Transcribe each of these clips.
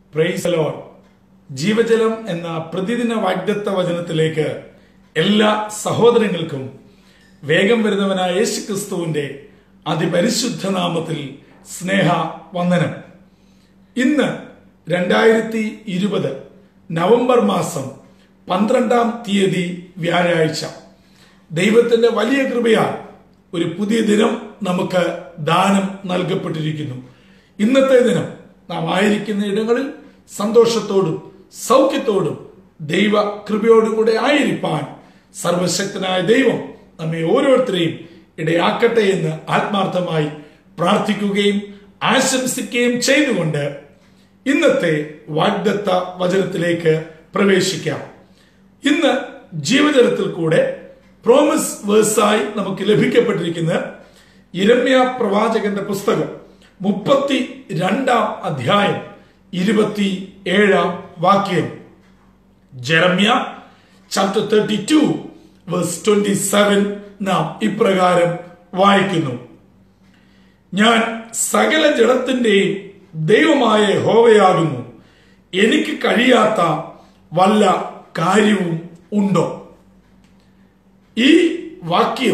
price load ജീവജലം എന്ന പ്രതിദിന വാഗ്ദത്ത വചനത്തിലേക്ക് എല്ലാ സഹോദരങ്ങൾക്കും വേഗം വരുന്നവനായ യേശു ക്രിസ്തുവിന്റെ അതിപരിശുദ്ധ നാമത്തിൽ സ്നേഹ വന്ദനം ഇന്ന് രണ്ടായിരത്തി ഇരുപത് നവംബർ മാസം പന്ത്രണ്ടാം തീയതി വ്യാഴാഴ്ച ദൈവത്തിന്റെ വലിയ കൃപയാൽ ഒരു പുതിയ ദിനം നമുക്ക് ദാനം നൽകപ്പെട്ടിരിക്കുന്നു ഇന്നത്തെ ദിനം നാം ആയിരിക്കുന്ന ഇടങ്ങളിൽ സന്തോഷത്തോടും സൗഖ്യത്തോടും ദൈവ കൃപയോടും കൂടെ ആയിരിക്കാൻ സർവശക്തനായ ദൈവം നമ്മെ ഓരോരുത്തരെയും ഇടയാക്കട്ടെ എന്ന് ആത്മാർത്ഥമായി പ്രാർത്ഥിക്കുകയും ആശംസിക്കുകയും ചെയ്തുകൊണ്ട് ഇന്നത്തെ വാഗ്ദത്ത വചനത്തിലേക്ക് പ്രവേശിക്കാം ഇന്ന് ജീവജലത്തിൽ കൂടെ പ്രോമിസ് വേഴ്സായി നമുക്ക് ലഭിക്കപ്പെട്ടിരിക്കുന്ന ഇരമ്യ പ്രവാചകന്റെ പുസ്തകം മുപ്പത്തി രണ്ടാം അധ്യായം ഇരുപത്തി ഏഴാം വാക്യം Jeremiah chapter thirty two verse twenty seven നാം ഇപ്രകാരം വായിക്കുന്നു ഞാൻ സകല ജഡത്തിന്റെയും ദൈവമായ ഹോവയാകുന്നു എനിക്ക് കഴിയാത്ത വല്ല കാര്യവും ഉണ്ടോ ഈ വാക്യം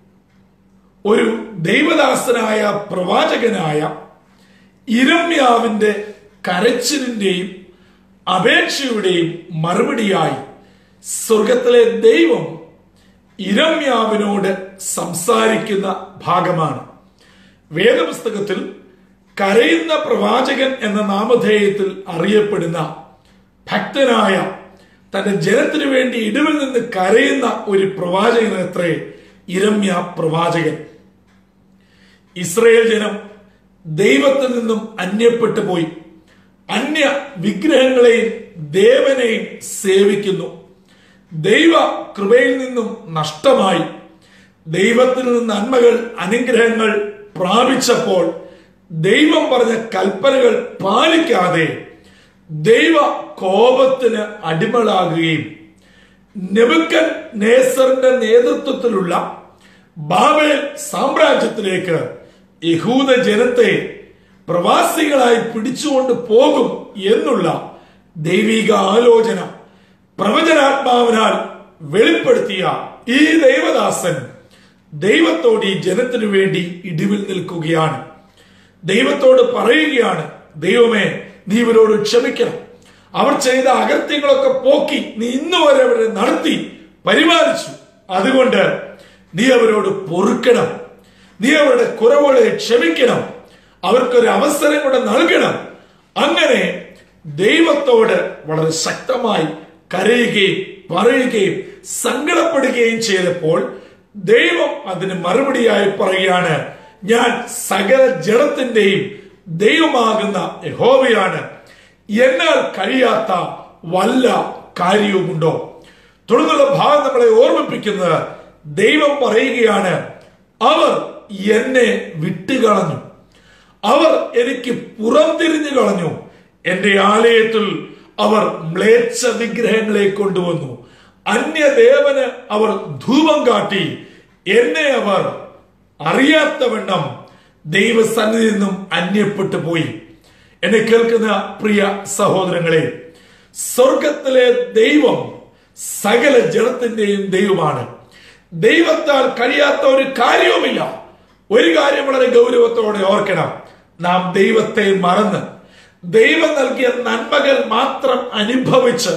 ഒരു ദൈവദാസനായ പ്രവാചകനായ ഇരമ്യാവിന്റെ കരച്ചിലിന്റെയും അപേക്ഷയുടെയും മറുപടിയായി സ്വർഗത്തിലെ ദൈവം ഇരമ്യാവിനോട് സംസാരിക്കുന്ന ഭാഗമാണ് വേദപുസ്തകത്തിൽ കരയുന്ന പ്രവാചകൻ എന്ന നാമധേയത്തിൽ അറിയപ്പെടുന്ന ഭക്തനായ തന്റെ ജനത്തിനു വേണ്ടി ഇടിവിൽ നിന്ന് കരയുന്ന ഒരു പ്രവാചകൻ എത്രേ ഇരമ്യ പ്രവാചകൻ ഇസ്രയേൽ ജനം ദൈവത്തിൽ നിന്നും അന്യപ്പെട്ടു പോയി അന്യ വിഗ്രഹങ്ങളെയും ദേവനെയും സേവിക്കുന്നു ദൈവ കൃപയിൽ നിന്നും നഷ്ടമായി ദൈവത്തിൽ നിന്ന് നന്മകൾ അനുഗ്രഹങ്ങൾ പ്രാപിച്ചപ്പോൾ ദൈവം പറഞ്ഞ കൽപ്പനകൾ പാലിക്കാതെ ദൈവ കോപത്തിന് അടിമളാകുകയും നെബുക്കൻ നേസറിന്റെ നേതൃത്വത്തിലുള്ള ബാബേൽ സാമ്രാജ്യത്തിലേക്ക് യഹൂദ ജനത്തെ പ്രവാസികളായി പിടിച്ചുകൊണ്ട് പോകും എന്നുള്ള ദൈവിക ആലോചന പ്രവചനാത്മാവിനാൽ വെളിപ്പെടുത്തിയ ഈ ദൈവദാസൻ ദൈവത്തോട് ഈ ജനത്തിനു വേണ്ടി ഇടിവിൽ നിൽക്കുകയാണ് ദൈവത്തോട് പറയുകയാണ് ദൈവമേ നീ ഇവരോട് ക്ഷമിക്കണം അവർ ചെയ്ത അകത്യങ്ങളൊക്കെ പോക്കി നീ ഇന്ന് വരെ അവരെ നടത്തി പരിപാലിച്ചു അതുകൊണ്ട് നീ അവരോട് പൊറുക്കണം നീ അവരുടെ കുറവുകളെ ക്ഷമിക്കണം അവർക്കൊരു അവസരം കൂടെ നൽകണം അങ്ങനെ ദൈവത്തോട് വളരെ ശക്തമായി കരയുകയും പറയുകയും സങ്കടപ്പെടുകയും ചെയ്തപ്പോൾ ദൈവം അതിന് മറുപടിയായി പറയുകയാണ് ഞാൻ സകല ജഡത്തിന്റെയും ദൈവമാകുന്ന യഹോവയാണ് എന്നാൽ കഴിയാത്ത വല്ല കാര്യവുമുണ്ടോ തുടർന്നുള്ള ഭാഗം നമ്മളെ ഓർമ്മിപ്പിക്കുന്നത് ദൈവം പറയുകയാണ് അവർ എന്നെ വിട്ടുകളഞ്ഞു അവർ എനിക്ക് പുറംതിരിഞ്ഞു കളഞ്ഞു എന്റെ ആലയത്തിൽ അവർ മ്ലേച്ഛ വിഗ്രഹങ്ങളെ കൊണ്ടുവന്നു അന്യദേവന് അവർ ധൂപം കാട്ടി എന്നെ അവർ അറിയാത്തവണ്ണം ദൈവസന്നിധി നിന്നും അന്യപ്പെട്ടു പോയി എന്നെ കേൾക്കുന്ന പ്രിയ സഹോദരങ്ങളെ സ്വർഗത്തിലെ ദൈവം സകല ജഡത്തിന്റെയും ദൈവമാണ് ദൈവത്താൽ കഴിയാത്ത ഒരു കാര്യവുമില്ല ഒരു കാര്യം വളരെ ഗൗരവത്തോടെ ഓർക്കണം നാം ദൈവത്തെ മറന്ന് ദൈവം നൽകിയ നന്മകൾ മാത്രം അനുഭവിച്ച്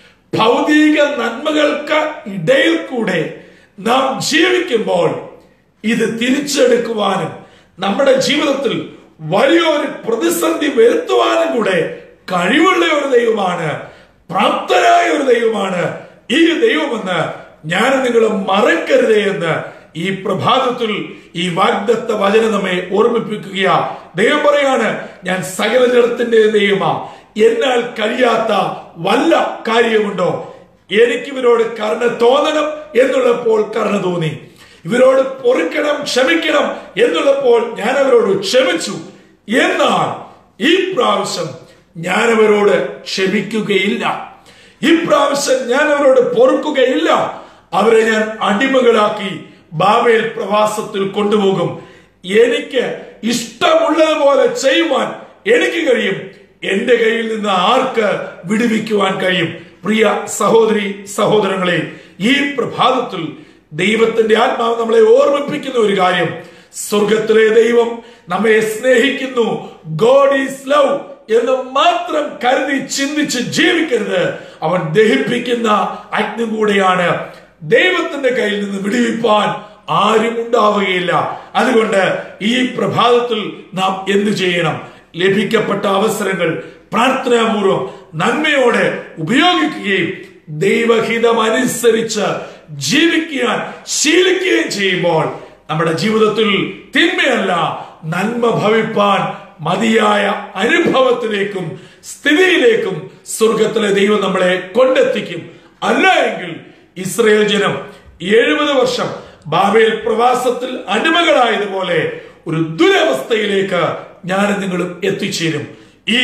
ഭൗതിക നന്മകൾക്ക് ഇടയിൽ കൂടെ നാം ജീവിക്കുമ്പോൾ ഇത് തിരിച്ചെടുക്കുവാനും നമ്മുടെ ജീവിതത്തിൽ വലിയൊരു പ്രതിസന്ധി വരുത്തുവാനും കൂടെ കഴിവുള്ള ഒരു ദൈവമാണ് പ്രാപ്തനായ ഒരു ദൈവമാണ് ഈ ദൈവമെന്ന് ഞാൻ നിങ്ങൾ മറക്കരുതേ എന്ന് ഈ പ്രഭാതത്തിൽ ഈ വാഗ്ദത്ത വചനം നമ്മെ ഓർമ്മിപ്പിക്കുക ദൈവം പറയാണ് ഞാൻ സകല ജലത്തിന്റെ ദൈവമാ എന്നാൽ കഴിയാത്ത വല്ല കാര്യമുണ്ടോ എനിക്ക് ഇവരോട് കരുണ തോന്നണം എന്നുള്ളപ്പോൾ കരുണ തോന്നി ഇവരോട് പൊറുക്കണം ക്ഷമിക്കണം എന്നുള്ളപ്പോൾ ഞാൻ അവരോട് ക്ഷമിച്ചു എന്നാൽ ഈ പ്രാവശ്യം ഞാൻ അവരോട് ക്ഷമിക്കുകയില്ല ഈ പ്രാവശ്യം ഞാൻ അവരോട് പൊറുക്കുകയില്ല അവരെ ഞാൻ അടിമകളാക്കി ബാബേൽ പ്രവാസത്തിൽ കൊണ്ടുപോകും എനിക്ക് ഇഷ്ടമുള്ളതുപോലെ ചെയ്യുവാൻ എനിക്ക് കഴിയും എന്റെ കയ്യിൽ നിന്ന് ആർക്ക് വിടുവിക്കുവാൻ കഴിയും പ്രിയ സഹോദരി സഹോദരങ്ങളെ ഈ പ്രഭാതത്തിൽ ദൈവത്തിന്റെ ആത്മാവ് നമ്മളെ ഓർമ്മിപ്പിക്കുന്ന ഒരു കാര്യം സ്വർഗത്തിലെ ദൈവം നമ്മെ സ്നേഹിക്കുന്നു ഗോഡ് ഈസ് ലവ് എന്ന് മാത്രം കരുതി ചിന്തിച്ച് ജീവിക്കരുത് അവൻ ദഹിപ്പിക്കുന്ന അഗ്നി കൂടെയാണ് ദൈവത്തിന്റെ കയ്യിൽ നിന്ന് വിടുവിപ്പാൻ ആരും ഉണ്ടാവുകയില്ല അതുകൊണ്ട് ഈ പ്രഭാതത്തിൽ നാം എന്തു ചെയ്യണം ലഭിക്കപ്പെട്ട അവസരങ്ങൾ പ്രാർത്ഥനാപൂർവം നന്മയോടെ ഉപയോഗിക്കുകയും ദൈവഹിതം അനുസരിച്ച് ജീവിക്കാൻ ശീലിക്കുകയും ചെയ്യുമ്പോൾ നമ്മുടെ ജീവിതത്തിൽ തിന്മയല്ല നന്മ ഭവിപ്പാൻ മതിയായ അനുഭവത്തിലേക്കും സ്ഥിതിയിലേക്കും സ്വർഗത്തിലെ ദൈവം നമ്മളെ കൊണ്ടെത്തിക്കും അല്ല എങ്കിൽ ഇസ്രയേൽ ജനം എഴുപത് വർഷം ബാബേൽ പ്രവാസത്തിൽ അടിമകളായതുപോലെ ഒരു ദുരവസ്ഥയിലേക്ക് ഞാൻ നിങ്ങളും എത്തിച്ചേരും ഈ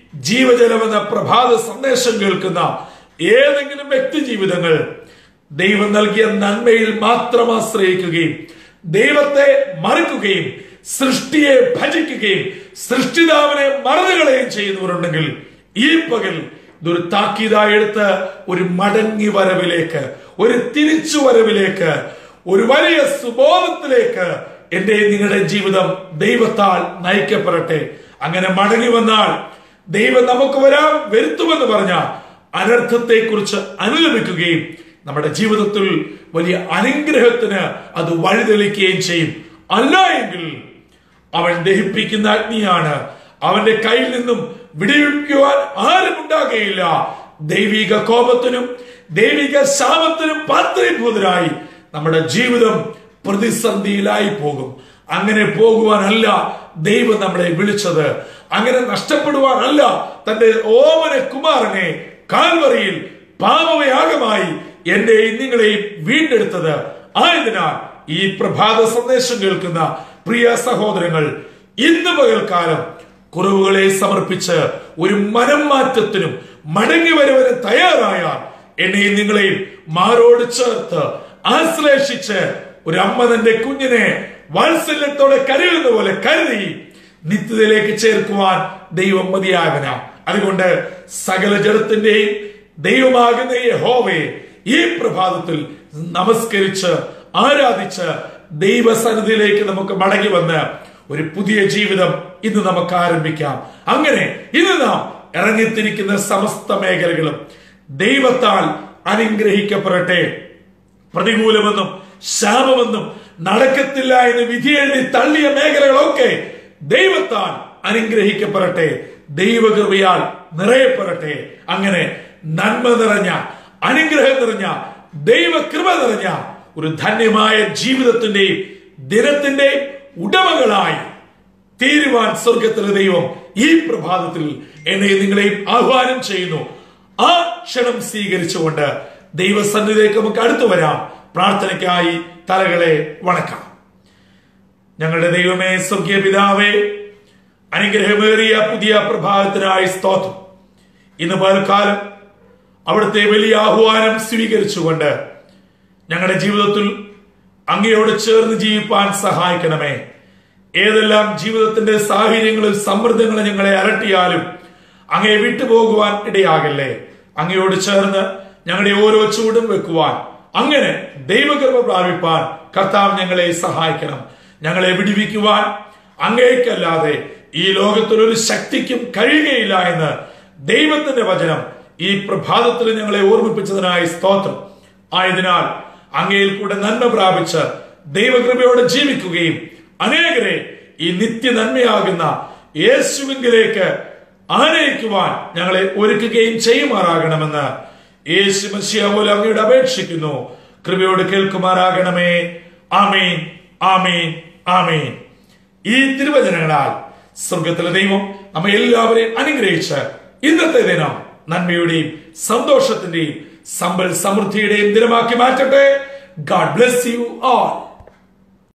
ജീവജലം എന്ന പ്രഭാത സന്ദേശം കേൾക്കുന്ന ഏതെങ്കിലും വ്യക്തി ജീവിതങ്ങൾ ദൈവം നൽകിയ നന്മയിൽ മാത്രം ആശ്രയിക്കുകയും ദൈവത്തെ മറക്കുകയും സൃഷ്ടിയെ ഭജിക്കുകയും സൃഷ്ടിതാവിനെ മറന്നുകളയുകയും ചെയ്യുന്നവരുണ്ടെങ്കിൽ ഈ പകൽ ഇതൊരു താക്കീതായി എടുത്ത് ഒരു മടങ്ങി വരവിലേക്ക് ഒരു തിരിച്ചു വരവിലേക്ക് ഒരു വലിയ സുബോധത്തിലേക്ക് എന്റെ നിങ്ങളുടെ ജീവിതം ദൈവത്താൽ നയിക്കപ്പെടട്ടെ അങ്ങനെ മടങ്ങി വന്നാൽ ദൈവം നമുക്ക് വരാൻ വരുത്തുമെന്ന് പറഞ്ഞ അനർത്ഥത്തെ കുറിച്ച് അനുലപിക്കുകയും നമ്മുടെ ജീവിതത്തിൽ വലിയ അനുഗ്രഹത്തിന് അത് വഴിതെളിക്കുകയും ചെയ്യും അല്ല എങ്കിൽ അവൻ ദഹിപ്പിക്കുന്ന അഗ്നിയാണ് അവന്റെ കയ്യിൽ നിന്നും വിടിവിക്കുവാൻ ആരും ഉണ്ടാകുകയില്ല ദൈവിക കോപത്തിനും ദൈവിക ശാപത്തിനും പാത്രീഭൂതരായി നമ്മുടെ ജീവിതം പ്രതിസന്ധിയിലായി പോകും അങ്ങനെ പോകുവാനല്ല ദൈവം നമ്മളെ വിളിച്ചത് അങ്ങനെ നഷ്ടപ്പെടുവാനല്ല തന്റെ ഓമന കുമാരനെ കാൽവറിയിൽ പാപവയാഗമായി എന്റെയും നിങ്ങളെയും വീണ്ടെടുത്തത് ആയതിനാൽ ഈ പ്രഭാത സന്ദേശം കേൾക്കുന്ന പ്രിയ സഹോദരങ്ങൾ ഇന്ന് പകൽക്കാലം കുറവുകളെ സമർപ്പിച്ച് ഒരു മനം മാറ്റത്തിനും മടങ്ങി വരുവാനും തയ്യാറായാൽ എന്നെയും നിങ്ങളെയും മാറോട് ചേർത്ത് ആശ്ലേഷിച്ച് ഒരു അമ്മ തന്റെ കുഞ്ഞിനെ വാത്സല്യത്തോടെ കരുതുന്ന പോലെ കരുതി നിത്യതയിലേക്ക് ചേർക്കുവാൻ ദൈവം മതിയാകന അതുകൊണ്ട് സകല ജഡത്തിന്റെയും ദൈവമാകുന്ന ഈ ഹോവയെ ഈ പ്രഭാതത്തിൽ നമസ്കരിച്ച് ആരാധിച്ച് ദൈവസന്നിധിയിലേക്ക് നമുക്ക് മടങ്ങി വന്ന് ഒരു പുതിയ ജീവിതം ഇന്ന് നമുക്ക് ആരംഭിക്കാം അങ്ങനെ ഇന്ന് നാം ഇറങ്ങിത്തിരിക്കുന്ന സമസ്ത മേഖലകളും ദൈവത്താൽ അനുഗ്രഹിക്കപ്പെടട്ടെ പ്രതികൂലമെന്നും ശാപമെന്നും നടക്കത്തില്ല എന്ന് വിധി എഴുതി തള്ളിയ മേഖലകളൊക്കെ ദൈവത്താൽ അനുഗ്രഹിക്കപ്പെടട്ടെ ദൈവകൃപയാൽ നിറയപ്പെടട്ടെ അങ്ങനെ നന്മ നിറഞ്ഞ അനുഗ്രഹം നിറഞ്ഞ ദൈവകൃപ നിറഞ്ഞ ഒരു ധന്യമായ ജീവിതത്തിന്റെയും ദിനത്തിന്റെയും ഉടമകളായി തീരുവാൻ സ്വർഗത്തിലെ ദൈവം ഈ പ്രഭാതത്തിൽ എന്നെ നിങ്ങളെയും ആഹ്വാനം ചെയ്യുന്നു ആ ക്ഷണം സ്വീകരിച്ചുകൊണ്ട് ദൈവസന്നിധിയിലേക്ക് നമുക്ക് അടുത്തു വരാം പ്രാർത്ഥനയ്ക്കായി തലകളെ വണക്കാം ഞങ്ങളുടെ ദൈവമേ സ്വർഗീയ പിതാവേ അനുഗ്രഹമേറിയ പുതിയ പ്രഭാതത്തിനായി സ്തോത്രം ഇന്ന് പകൽക്കാലം അവിടുത്തെ വലിയ ആഹ്വാനം സ്വീകരിച്ചുകൊണ്ട് ഞങ്ങളുടെ ജീവിതത്തിൽ അങ്ങയോട് ചേർന്ന് ജീവിപ്പാൻ സഹായിക്കണമേ ഏതെല്ലാം ജീവിതത്തിന്റെ സാഹചര്യങ്ങളിൽ സമ്മർദ്ദങ്ങൾ ഞങ്ങളെ അലട്ടിയാലും അങ്ങയെ വിട്ടുപോകുവാൻ ഇടയാകല്ലേ അങ്ങയോട് ചേർന്ന് ഞങ്ങളുടെ ഓരോ ചൂടും വെക്കുവാൻ അങ്ങനെ ദൈവകൃപ പ്രാപിപ്പാൻ കർത്താവ് ഞങ്ങളെ സഹായിക്കണം ഞങ്ങളെ വിടിവിക്കുവാൻ അങ്ങേക്കല്ലാതെ ഈ ലോകത്തിൽ ഒരു ശക്തിക്കും കഴിയുകയില്ല എന്ന് ദൈവത്തിന്റെ വചനം ഈ പ്രഭാതത്തിൽ ഞങ്ങളെ ഓർമ്മിപ്പിച്ചതിനായി സ്തോത്രം ആയതിനാൽ അങ്ങയിൽ കൂടെ നന്മ പ്രാപിച്ച് ദൈവകൃപയോടെ ജീവിക്കുകയും അനേകരെ ഈ നിത്യ നന്മയാകുന്ന യേശുവിങ്കിലേക്ക് ആനയിക്കുവാൻ ഞങ്ങളെ ഒരുക്കുകയും ചെയ്യുമാറാകണമെന്ന് യേശു മസിയ പോലെ അങ്ങയോട് അപേക്ഷിക്കുന്നു കൃപയോട് കേൾക്കുമാറാകണമേ ആമീൻ ആമീൻ ആമീൻ ഈ തിരുവചനങ്ങളാൽ സ്വർഗത്തിലെ ദൈവം നമ്മെ എല്ലാവരെയും അനുഗ്രഹിച്ച് ഇന്നത്തെ ദിനം നന്മയുടെയും സന്തോഷത്തിന്റെയും സമ്പൽ സമൃദ്ധിയുടെയും ദിനമാക്കി മാറ്റട്ടെ ഗാഡ് ബ്ലെസ് യു ആൾ